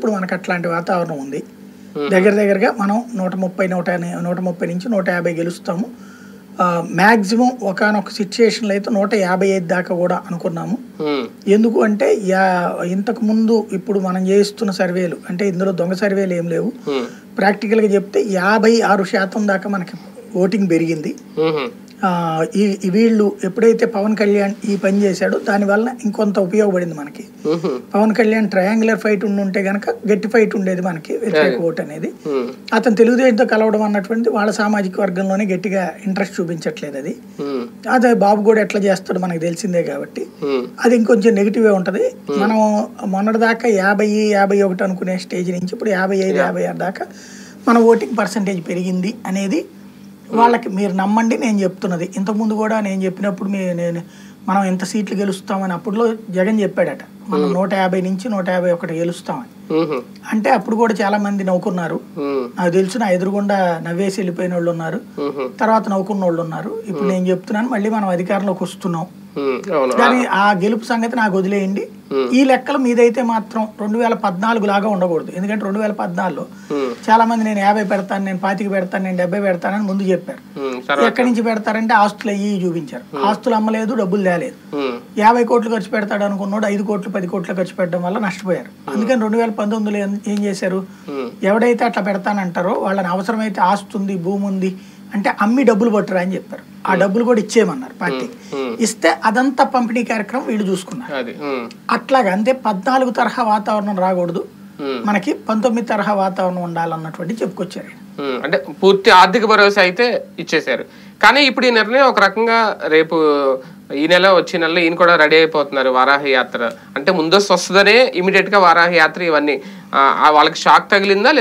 ఇప్పుడు మనకు అట్లాంటి వాతావరణం ఉంది దగ్గర దగ్గరగా మనం నూట ముప్పై నూట ఎన- నూట ముప్పై నుంచి నూట యాభై గెలుస్తాము మ్యాక్సిమం ఒకనొక సిచ్యుయేషన్లో అయితే నూట యాభై ఐదు దాకా కూడా అనుకున్నాము ఉమ్, ఎందుకు అంటే యా ఇంతకు ముందు ఇప్పుడు మనం చేస్తున్న సర్వేలు అంటే ఇందులో దొంగ సర్వేలు ఏం లేవు ఉమ్, ప్రాక్టికల్గా చెప్తే యాభై ఆరు శాతం దాకా మనకి ఓటింగ్ పెరిగింది ఉమ్, ఆ, ఈ ఈ వీళ్ళు ఎప్పుడైతే పవన్ కళ్యాణ్ ఈ పని చేశాడో దానివల్ల ఇంకొంత ఉపయోగపడింది మనకి ఉమ్, పవన్ కళ్యాణ్ ట్రయాంగులర్ ఫైట్ ఉండి ఉంటే గనక గట్టి ఫైట్ ఉండేది మనకి వ్యతిరేక ఓట్ అనేది ఉమ్, అతను తెలుగుదేశంతో కలవడం అన్నటువంటి వాళ్ళ సామాజిక వర్గంలోనే గట్టిగా ఇంట్రెస్ట్ చూపించట్లేదు అది ఉమ్, అదే బాబు కూడా ఎట్లా చేస్తాడో మనకు తెలిసిందే కాబట్టి ఉమ్, అది ఇంకొంచెం నెగిటివే ఉంటుంది మనం మొన్నటిదాకా యాభై యాభై ఒకటి అనుకునే స్టేజ్ నుంచి ఇప్పుడు యాభై ఐదు యాభై ఆరు దాకా మన ఓటింగ్ పర్సంటేజ్ పెరిగింది అనేది వాళ్ళకి మీరు నమ్మండి నేను చెప్తున్నది ఇంతకుముందు కూడా నేను చెప్పినప్పుడు మీ నేను మనం ఎంత సీట్లు గెలుస్తామని అప్పుడులో జగన్ చెప్పాడట మనం నూట యాభై నుంచి నూట యాభై ఒకటి గెలుస్తామని ఉమ్, అంటే అప్పుడు కూడా చాలా మంది నవ్వుకున్నారు ఉమ్, నాకు తెలిసిన ఎదురుగుండా నవ్వేసి వెళ్ళిపోయిన వాళ్ళు ఉన్నారు ఉమ్, తర్వాత నవ్వుకున్న వాళ్ళు ఉన్నారు ఇప్పుడు నేను చెప్తున్నాను మళ్ళీ మనం అధికారంలోకి వస్తున్నాం ఉమ్, అవును కానీ ఆ గెలుపు సంగతి నాకు వదిలేయండి ఈ లెక్కలు మీదైతే మాత్రం రెండు వేల పద్నాలుగు లాగా ఉండకూడదు ఎందుకంటే రెండు వేల పద్నాలుగులో ఉమ్, చాలా మంది నేను యాభై పెడతాను నేను పాతికి పెడతాను నేను డెబ్బై పెడతానని ముందు చెప్పారు ఉమ్, తర్వాత ఎక్కడి నుంచి పెడతారంటే ఆస్తులు అయ్యి చూపించారు ఆస్తులు అమ్మలేదు డబ్బులు తేలేదు ఉమ్, యాభై కోట్లు ఖర్చు పెడతాడు అనుకున్నాడు ఐదు కోట్లు పది కోట్లు ఖర్చు పెట్టడం వల్ల నష్టపోయారు అందుకని రెండు వేల పంతొమ్మిదిలో ఏం- ఏం చేశారు ఉమ్, ఎవడైతే అట్లా పెడతానంటారో వాళ్ళని అవసరమైతే ఆస్తి ఉంది భూమి ఉంది అంటే అమ్మి డబ్బులు పట్టురా అని చెప్పారు ఆ డబ్బులు కూడా ఇచ్చేయమన్నారు పార్టీ ఉమ్, ఇస్తే అదంతా పంపిణీ కార్యక్రమం వీళ్ళు చూసుకున్నారు అది ఉమ్, అట్లాగా అంతే పద్నాలుగు తరహా వాతావరణం రాకూడదు ఉమ్, మనకి పంతొమ్మిది తరహా వాతావరణం ఉండాలన్నటువంటి చెప్పుకొచ్చారు ఆయన. ఉమ్, అంటే పూర్తి ఆర్థిక భరోసా అయితే ఇచ్చేశారు కానీ ఇప్పుడు ఈ నిర్ణయం ఒక రకంగా రేపు ఈ నెల వచ్చే నెలలో ఈయన కూడా రెడీ అయిపోతున్నారు వారాహి యాత్ర అంటే ముందస్తు వస్తుందనే ఇమీడియట్ గా వారాహి యాత్ర ఇవన్నీ ఆ, ఆ వాళ్ళకి షాక్ తగిలిందా